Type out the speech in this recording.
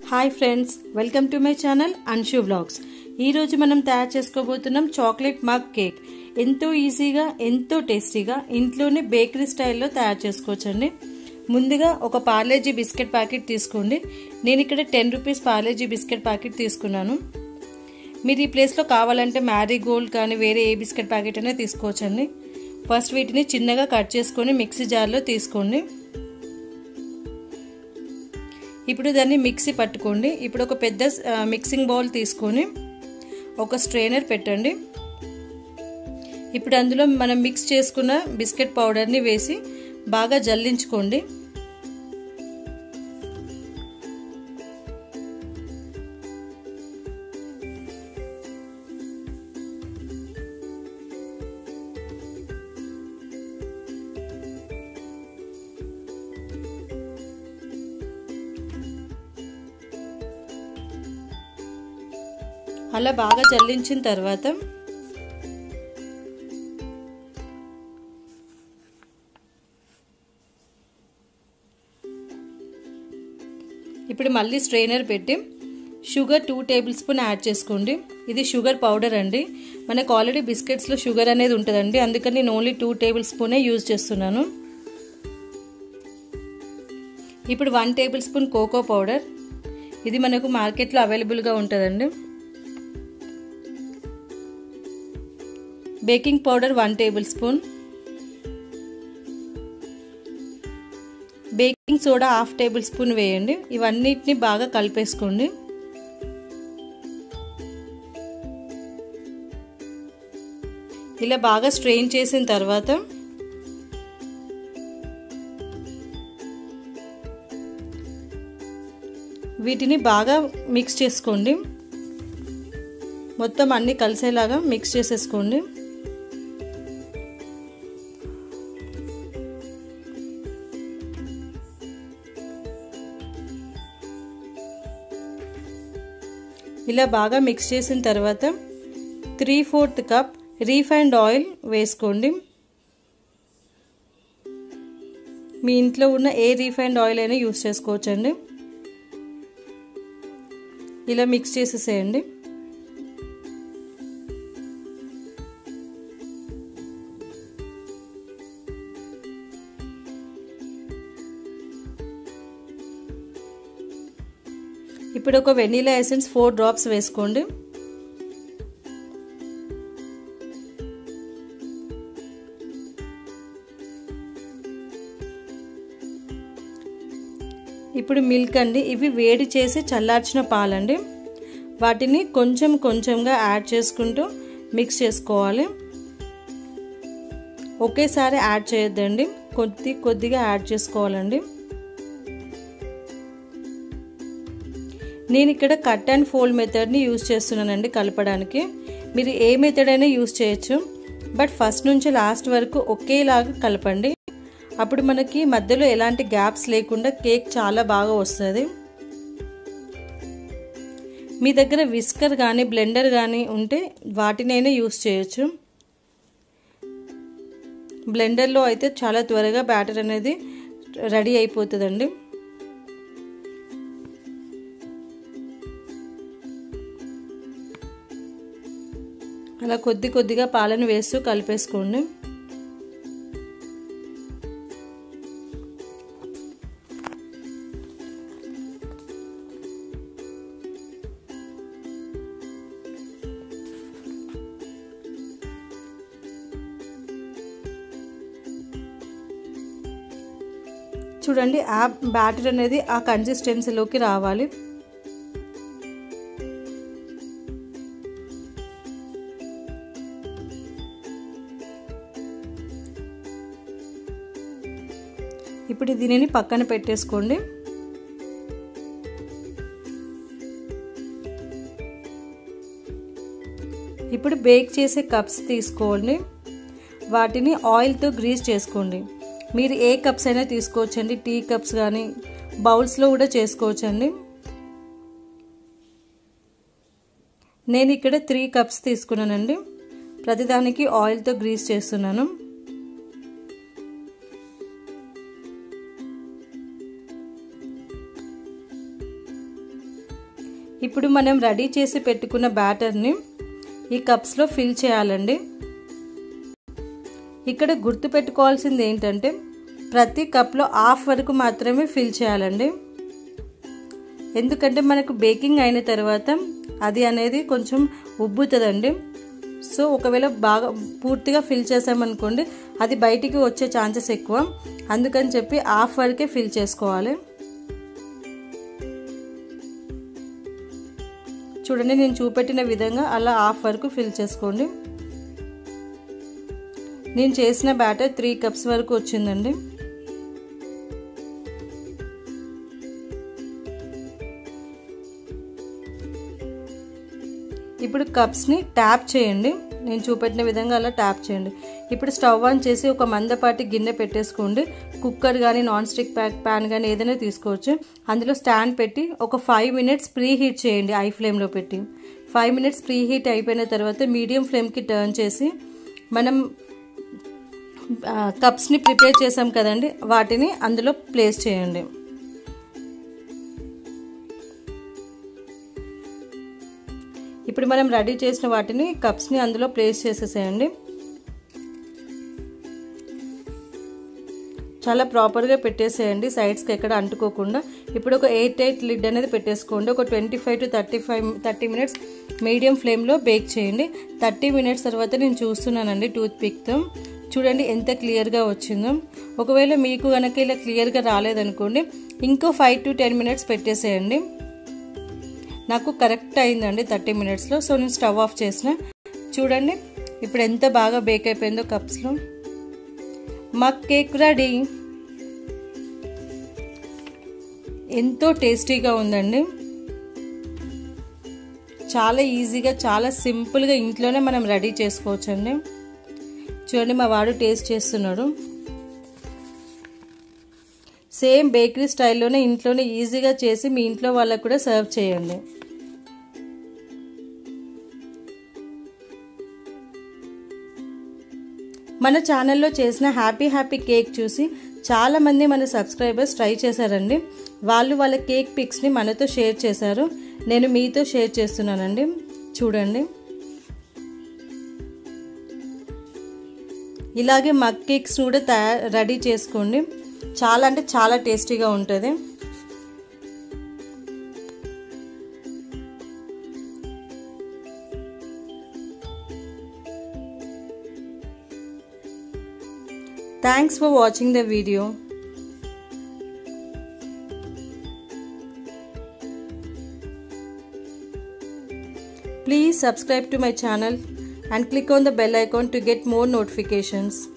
Hi friends welcome to my channel Anshu vlogs ఈరోజు మనం తయారు చేసుకోబోతున్నాం చాక్లెట్ మగ్ కేక్ ఎంతో ఈజీగా ఎంతో టేస్టీగా ఇంట్లోనే బేకరీ స్టైల్లో తయారు చేసుకోవచ్చండి ముందుగా ఒక పార్లేజీ బిస్కెట్ ప్యాకెట్ తీసుకోండి నేను ఇక్కడ ten rupees Parle G biscuit packet తీసుకున్నాను మీరు ఈ ప్లేస్లో కావాలంటే మ్యారీ గోల్డ్ కానీ వేరే ఏ బిస్కెట్ ప్యాకెట్ అయినా తీసుకోవచ్చండి ఫస్ట్ వీటిని చిన్నగా కట్ చేసుకొని మిక్సీ జార్లో తీసుకోండి ఇప్పుడు దాన్ని మిక్సీ పట్టుకోండి ఇప్పుడు ఒక పెద్ద మిక్సింగ్ బౌల్ తీసుకొని ఒక స్ట్రైనర్ పెట్టండి ఇప్పుడు అందులో మనం మిక్స్ చేసుకున్న బిస్కెట్ పౌడర్ని వేసి బాగా జల్లించుకోండి అలా బాగా జల్లించిన తర్వాత ఇప్పుడు మళ్ళీ స్ట్రైనర్ పెట్టి sugar two tablespoon add చేసుకోండి ఇది షుగర్ పౌడర్ అండి మనకు ఆల్రెడీ బిస్కెట్స్లో షుగర్ అనేది ఉంటుందండి అందుకని నేను ఓన్లీ టూ టేబుల్ స్పూనే యూజ్ చేస్తున్నాను ఇప్పుడు one tablespoon cocoa powder ఇది మనకు మార్కెట్లో అవైలబుల్గా ఉంటుందండి baking powder one tablespoon baking soda half tablespoon వేయండి ఇవన్నిటిని బాగా కలిపేసుకోండి ఇలా బాగా స్ట్రెయిన్ చేసిన తర్వాత వీటిని బాగా మిక్స్ చేసుకోండి మొత్తం అన్నీ కలిసేలాగా మిక్స్ చేసేసుకోండి ఇలా బాగా మిక్స్ చేసిన తర్వాత three fourth cup refined oil వేసుకోండి మీ ఇంట్లో ఉన్న ఏ రీఫైండ్ ఆయిల్ అయినా యూస్ చేసుకోవచ్చండి ఇలా మిక్స్ చేసేసేయండి ఇప్పుడు ఒక వెనీలా ఎసెన్స్ ఫోర్ డ్రాప్స్ వేసుకోండి ఇప్పుడు మిల్క్ అండి ఇవి వేడి చేసి చల్లార్చిన పాలండి వాటిని కొంచెం కొంచెంగా యాడ్ చేసుకుంటూ మిక్స్ చేసుకోవాలి ఒకేసారి యాడ్ చేయొద్దండి కొద్ది కొద్దిగా యాడ్ చేసుకోవాలండి నేను ఇక్కడ కట్ అండ్ ఫోల్డ్ మెథడ్ని యూజ్ చేస్తున్నానండి కలపడానికి మీరు ఏ మెథడ్ అయినా యూజ్ చేయొచ్చు బట్ ఫస్ట్ నుంచి లాస్ట్ వరకు ఒకేలాగా కలపండి అప్పుడు మనకి మధ్యలో ఎలాంటి గ్యాప్స్ లేకుండా కేక్ చాలా బాగా వస్తుంది మీ దగ్గర విస్కర్ కానీ బ్లెండర్ కానీ ఉంటే వాటినైనా యూస్ చేయొచ్చు బ్లెండర్లో అయితే చాలా త్వరగా బ్యాటర్ అనేది రెడీ అయిపోతుందండి అలా కొద్ది కొద్దిగా పాలను వేస్తూ కలిపేసుకోండి చూడండి ఆ బ్యాటర్ అనేది ఆ కన్సిస్టెన్సీలోకి రావాలి ఇప్పుడు దీనిని పక్కన పెట్టేసుకోండి ఇప్పుడు బేక్ చేసే కప్స్ తీసుకోండి వాటిని ఆయిల్తో గ్రీస్ చేసుకోండి మీరు ఏ కప్స్ అయినా తీసుకోవచ్చండి టీ కప్స్ కానీ బౌల్స్లో కూడా చేసుకోవచ్చండి నేను ఇక్కడ త్రీ కప్స్ తీసుకున్నానండి ప్రతిదానికి ఆయిల్తో గ్రీస్ చేస్తున్నాను ఇప్పుడు మనం రెడీ చేసి పెట్టుకున్న బ్యాటర్ని ఈ కప్స్లో ఫిల్ చేయాలండి ఇక్కడ గుర్తు పెట్టుకోవాల్సింది ఏంటంటే ప్రతి కప్లో హాఫ్ వరకు మాత్రమే ఫిల్ చేయాలండి ఎందుకంటే మనకు బేకింగ్ అయిన తర్వాత అది అనేది కొంచెం ఉబ్బుతుందండి సో ఒకవేళ బాగా పూర్తిగా ఫిల్ చేసామనుకోండి అది బయటికి వచ్చే ఛాన్సెస్ ఎక్కువ అందుకని చెప్పి హాఫ్ వరకే ఫిల్ చేసుకోవాలి చూడండి నేను చూపెట్టిన విధంగా అలా హాఫ్ వరకు ఫిల్ చేసుకోండి నేను చేసిన బ్యాటర్ త్రీ కప్స్ వరకు వచ్చిందండి ఇప్పుడు కప్స్ని ట్యాప్ చేయండి నేను చూపెట్టిన విధంగా అలా ట్యాప్ చేయండి ఇప్పుడు స్టవ్ ఆన్ చేసి ఒక మందపాటి గిన్నె పెట్టేసుకోండి కుక్కర్ కానీ నాన్ స్టిక్ ప్యాక్ ప్యాన్ కానీ ఏదైనా తీసుకోవచ్చు అందులో స్టాండ్ పెట్టి ఒక ఫైవ్ మినిట్స్ ప్రీ హీట్ చేయండి ఐ ఫ్లేమ్లో పెట్టి ఫైవ్ మినిట్స్ ప్రీ హీట్ అయిపోయిన తర్వాత మీడియం ఫ్లేమ్కి టర్న్ చేసి మనం కప్స్ని ప్రిపేర్ చేసాం కదండి వాటిని అందులో ప్లేస్ చేయండి ఇప్పుడు మనం రెడీ చేసిన వాటిని కప్స్ని అందులో ప్లేస్ చేసేసేయండి చాలా ప్రాపర్గా పెట్టేసేయండి సైడ్స్కి ఎక్కడ అంటుకోకుండా ఇప్పుడు ఒక ఎయిట్ ఎయిట్ లిడ్ అనేది పెట్టేసుకోండి ఒక twenty five to thirty five thirty minutes medium ఫ్లేమ్లో బేక్ చేయండి థర్టీ మినిట్స్ తర్వాత నేను చూస్తున్నానండి టూత్ పిక్తో చూడండి ఎంత క్లియర్గా వచ్చిందో ఒకవేళ మీకు కనుక ఇలా క్లియర్గా రాలేదనుకోండి ఇంకో ఫైవ్ టు టెన్ మినిట్స్ పెట్టేసేయండి నాకు కరెక్ట్ అయిందండి థర్టీ మినిట్స్లో సో నేను స్టవ్ ఆఫ్ చేసిన చూడండి ఇప్పుడు ఎంత బాగా బేక్ అయిపోయిందో కప్స్లో మా కేక్ రెడీ ఎంతో టేస్టీగా ఉందండి చాలా ఈజీగా చాలా సింపుల్గా ఇంట్లోనే మనం రెడీ చేసుకోవచ్చండి చూడండి మా వాడు టేస్ట్ చేస్తున్నాడు సేమ్ బేకరీ స్టైల్లోనే ఇంట్లోనే ఈజీగా చేసి మీ ఇంట్లో వాళ్ళకు కూడా సర్వ్ చేయండి మన ఛానల్లో చేసిన హ్యాపీ హ్యాపీ కేక్ చూసి చాలామంది మన సబ్స్క్రైబర్స్ ట్రై చేశారండి వాళ్ళు వాళ్ళ కేక్ పిక్స్ని మనతో షేర్ చేశారు నేను మీతో షేర్ చేస్తున్నానండి చూడండి ఇలాగే మగ్ కేక్స్ కూడా తయారు రెడీ చేసుకోండి చాలా అంటే చాలా టేస్టీగా ఉంటుంది thanks for watching the video Please subscribe to my channel and click on the bell icon to get more notifications.